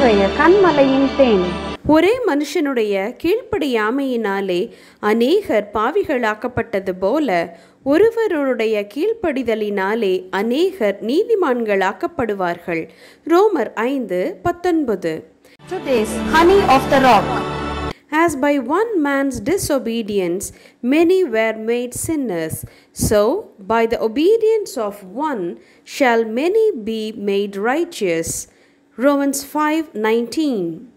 இன்றைய கண்மலையின் தேன் ஒரே மனுஷனுடைய கீழ்ப்படியாமையினாலே அநேகர் பாவிகளாக்கப்பட்டது போல ஒருவருடைய கீழ்ப்படிதலினாலே அநேகர் நீதிமான்களாக்கப்படுவார்கள் ரோமர் ஐந்து பத்தொன்பது Today's honey of the rock. As by one man's disobedience many were made sinners, so by the obedience of one shall many be made righteous. Romans 5:19